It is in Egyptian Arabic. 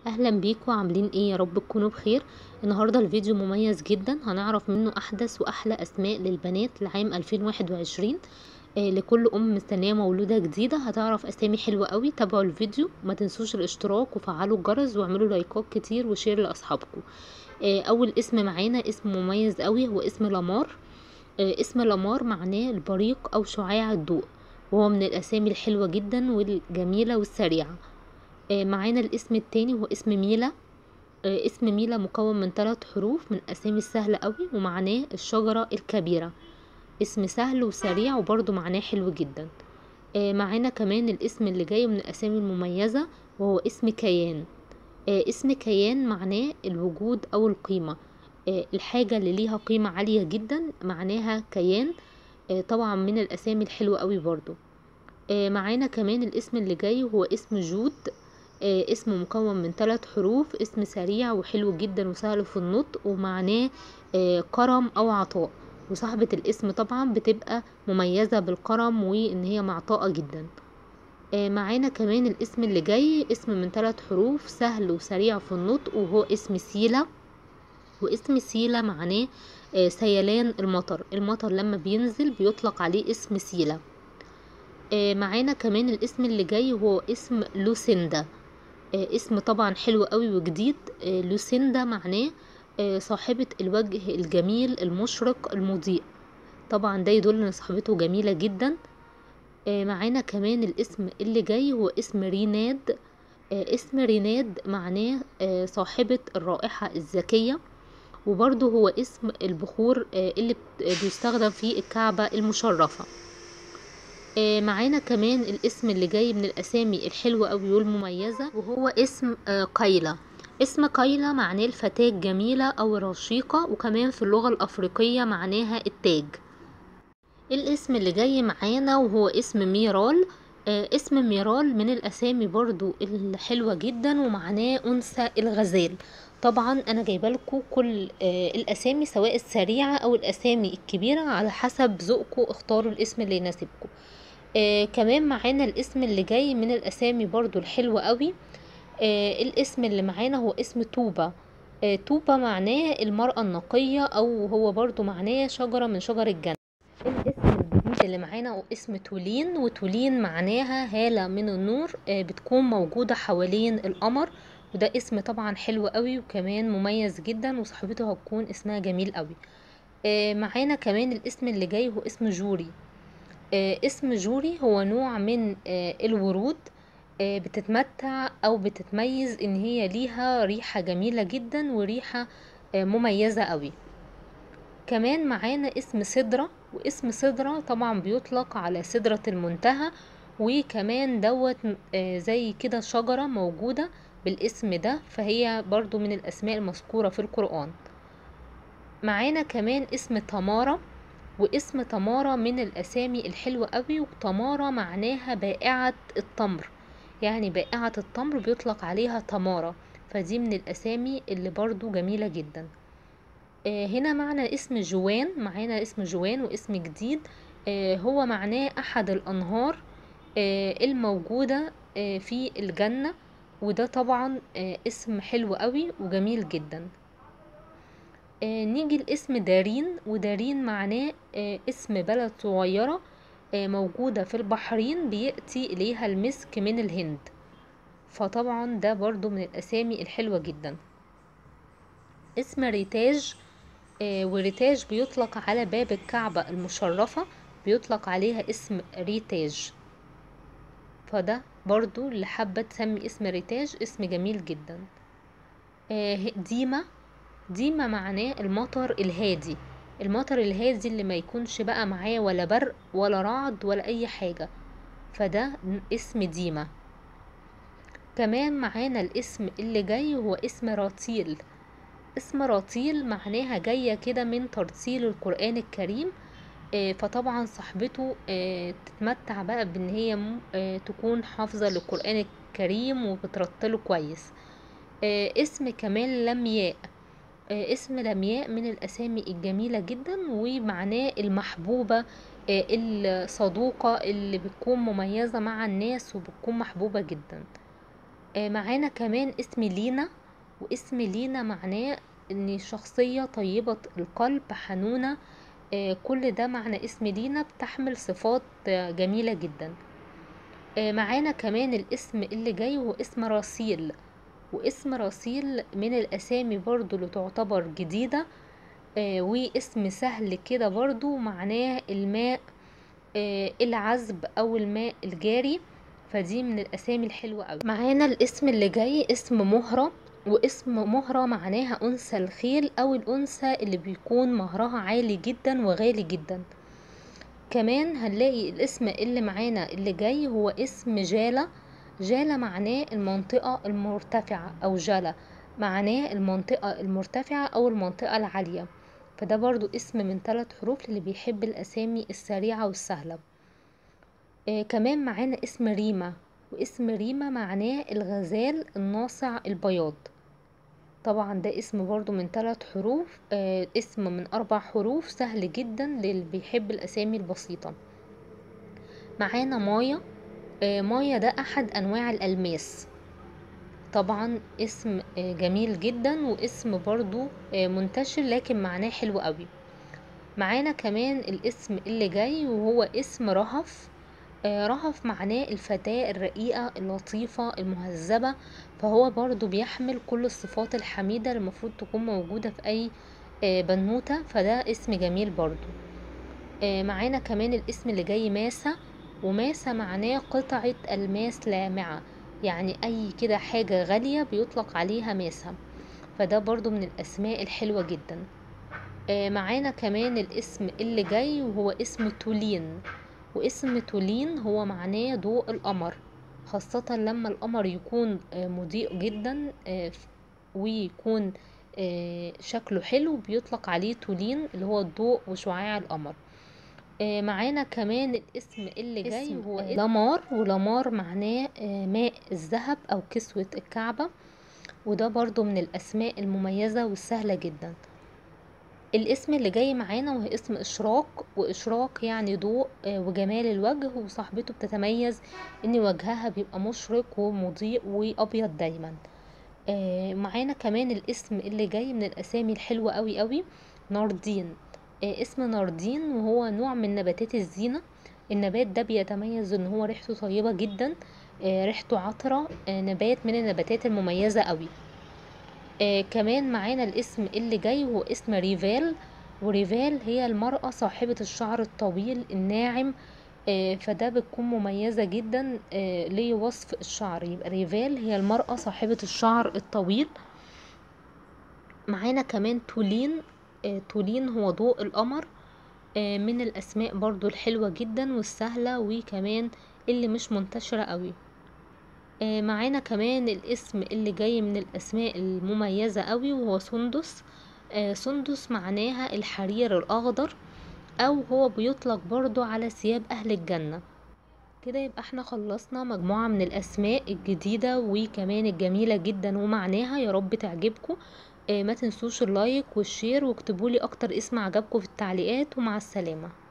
اهلا بيكم عاملين ايه يا رب تكونوا بخير النهارده الفيديو مميز جدا هنعرف منه احدث واحلى اسماء للبنات لعام 2021 آه لكل ام مستنيه مولوده جديده هتعرف اسامي حلوه قوي تابعوا الفيديو ما تنسوش الاشتراك وفعلوا الجرس واعملوا لايكات كتير وشير لاصحابكم آه اول اسم معانا اسم مميز قوي هو اسم لامار آه اسم لامار معناه البريق او شعاع الضوء وهو من الاسامي الحلوه جدا والجميله والسريعه آه معانا الاسم التاني هو اسم ميلا آه اسم ميلا مكون من ثلاث حروف من اسامي السهلة قوي ومعناه الشجرة الكبيرة اسم سهل وسريع وبرضه معناه حلو جدا آه معانا كمان الاسم اللي جاي من الاسامي المميزة وهو اسم كيان اسم كيان معناه الوجود او القيمة الحاجة اللي ليها قيمة عالية جدا معناها كيان طبعا من الاسامي الحلوة قوي برضه معانا كمان الاسم اللي جاي هو اسم جود آه اسم مكون من ثلاث حروف اسم سريع وحلو جدا وسهل في النطق ومعناه آه كرم او عطاء وصاحبة الاسم طبعا بتبقى مميزة بالكرم وان هي معطاءة جدا آه معانا كمان الاسم اللي جاي اسم من ثلاث حروف سهل وسريع في النطق وهو اسم سيلة واسم سيلة معناه سيلان المطر المطر لما بينزل بيطلق عليه اسم سيلة معانا كمان الاسم اللي جاي هو اسم لوسيندا اسم طبعا حلو قوي وجديد لوسيندا معناه صاحبة الوجه الجميل المشرق المضيء طبعا ده يدل ان صاحبته جميلة جدا معانا كمان الاسم اللي جاي هو اسم ريناد اسم ريناد معناه صاحبة الرائحة الذكية وبرضه هو اسم البخور اللي بيستخدم في الكعبة المشرفة معانا كمان الاسم اللي جاي من الاسامي الحلوة قوي والمميزة وهو اسم قيلة اسم قيلة معناه الفتاة الجميلة او الرشيقة وكمان في اللغة الافريقية معناها التاج الاسم اللي جاي معانا وهو اسم ميرال اسم ميرال من الاسامي برضو الحلوة جدا ومعناه انثى الغزال طبعا انا جايبه لكم كل الاسامي سواء السريعه او الاسامي الكبيره على حسب ذوقكم اختاروا الاسم اللي يناسبكم آه كمان معانا الاسم اللي جاي من الاسامي برضو الحلوة قوي آه الاسم اللي معانا هو اسم توبة آه توبة معناه المرأة النقية او هو برضو معناه شجرة من شجر الجنة الاسم الجديد اللي معانا هو اسم تولين وتولين معناها هالة من النور آه بتكون موجودة حوالين القمر وده اسم طبعا حلو قوي وكمان مميز جدا وصاحبته هتكون اسمها جميل قوي آه معانا كمان الاسم اللي جاي هو اسم جوري آه اسم جوري هو نوع من آه الورود آه بتتمتع او بتتميز ان هي ليها ريحة جميلة جدا وريحة مميزة قوي كمان معانا اسم سدرة واسم سدرة طبعا بيطلق على سدرة المنتهى وكمان دوت زي كده شجرة موجودة بالاسم ده فهي برضو من الاسماء المذكورة في القرآن معانا كمان اسم تمارة واسم تمارة من الأسامي الحلوة قوي وتمارة معناها بائعة التمر يعني بائعة التمر بيطلق عليها تمارة فدي من الأسامي اللي برضو جميلة جدا آه هنا معنى اسم جوان معانا اسم جوان واسم جديد آه هو معناه أحد الأنهار آه الموجودة آه في الجنة وده طبعا آه اسم حلو قوي وجميل جدا آه نيجي الاسم دارين ودارين معناه آه اسم بلد صغيرة آه موجودة في البحرين بيأتي إليها المسك من الهند فطبعا ده برضو من الأسامي الحلوة جدا اسم ريتاج وريتاج بيطلق على باب الكعبة المشرفة بيطلق عليها اسم ريتاج فده برضو اللي حابة تسمي اسم ريتاج اسم جميل جدا ديما ديما معناه المطر الهادي المطر الهادي اللي ما يكونش بقى معاه ولا برق ولا رعد ولا اي حاجة فده اسم ديما كمان معانا الاسم اللي جاي هو اسم راتيل اسم راتيل معناها جاية كده من ترتيل القرآن الكريم فطبعا صاحبته تتمتع بقى بان هي تكون حافظة للقرآن الكريم وبترتله كويس اسم كمان لمياء اسم لمياء من الأسامي الجميلة جدا ومعناه المحبوبة الصدوقة اللي بتكون مميزة مع الناس وبتكون محبوبة جدا آه، معانا كمان اسم لينا واسم لينا معناه ان شخصية طيبة القلب حنونة آه، كل ده معنى اسم لينا بتحمل صفات آه، جميلة جدا آه، معانا كمان الاسم اللي جاي وهو اسم راسيل واسم راسيل من الاسامي برضو اللي تعتبر جديدة آه، واسم سهل كده برضو معناه الماء آه، العذب او الماء الجاري فدي من الاسامي الحلوة قوي معانا الاسم اللي جاي اسم مهرة واسم مهرة معناها انثى الخيل او الانثى اللي بيكون مهرها عالي جدا وغالي جدا كمان هنلاقي الاسم اللي معانا اللي جاي هو اسم جالة جالة معناه المنطقة المرتفعة او جالة معناه المنطقة المرتفعة او المنطقة العالية فده برضو اسم من ثلاث حروف اللي بيحب الاسامي السريعة والسهلة آه كمان معانا اسم ريما واسم ريما معناه الغزال الناصع البياض طبعا ده اسم برضو من ثلاث حروف آه اسم من اربع حروف سهل جدا للي بيحب الاسامي البسيطة معانا مايا آه مايا ده احد انواع الالماس طبعا اسم آه جميل جدا واسم برضو آه منتشر لكن معناه حلو قوي معانا كمان الاسم اللي جاي وهو اسم رهف آه، رهف معناه الفتاة الرقيقة اللطيفة المهذبة فهو برضو بيحمل كل الصفات الحميدة اللي المفروض تكون موجودة في أي آه، بنوتة فده اسم جميل برضو آه، معانا كمان الاسم اللي جاي ماسة وماسة معناه قطعة ألماس لامعة يعني أي كده حاجة غالية بيطلق عليها ماسة فده برضو من الأسماء الحلوة جدا آه، معانا كمان الاسم اللي جاي وهو اسم تولين واسم تولين هو معناه ضوء القمر خاصة لما القمر يكون آه، مضيء جدا آه، ف- ويكون آه، شكله حلو بيطلق عليه تولين اللي هو الضوء وشعاع القمر آه، معانا كمان الاسم اللي جاي اسم، هو آه، لمار ولمار معناه آه، ماء الذهب او كسوة الكعبة وده برضو من الاسماء المميزة والسهلة جدا الاسم اللي جاي معانا وهو اسم إشراق وإشراق يعني ضوء آه، وجمال الوجه وصاحبته بتتميز إن وجهها بيبقى مشرق ومضيء وأبيض دايما آه، معانا كمان الاسم اللي جاي من الأسامي الحلوة قوي قوي ناردين آه، اسم ناردين وهو نوع من نباتات الزينة النبات ده بيتميز ان هو ريحته طيبة جدا آه، ريحته عطرة آه، نبات من النباتات المميزة قوي آه كمان معانا الاسم اللي جاي وهو اسم ريفال وريفال هي المرأة صاحبة الشعر الطويل الناعم آه فده بتكون مميزة جدا آه لوصف الشعر يبقى ريفال هي المرأة صاحبة الشعر الطويل معانا كمان تولين آه تولين هو ضوء القمر آه من الأسماء برضو الحلوة جدا والسهلة وكمان اللي مش منتشرة قوي آه، معانا كمان الاسم اللي جاي من الأسماء المميزة قوي وهو سندس آه، سندس معناها الحرير الأخضر أو هو بيطلق برضو على ثياب أهل الجنة كده يبقى احنا خلصنا مجموعة من الأسماء الجديدة وكمان الجميلة جدا ومعناها يا رب تعجبكم آه، ما تنسوش اللايك والشير واكتبولي أكتر اسم عجبكم في التعليقات ومع السلامة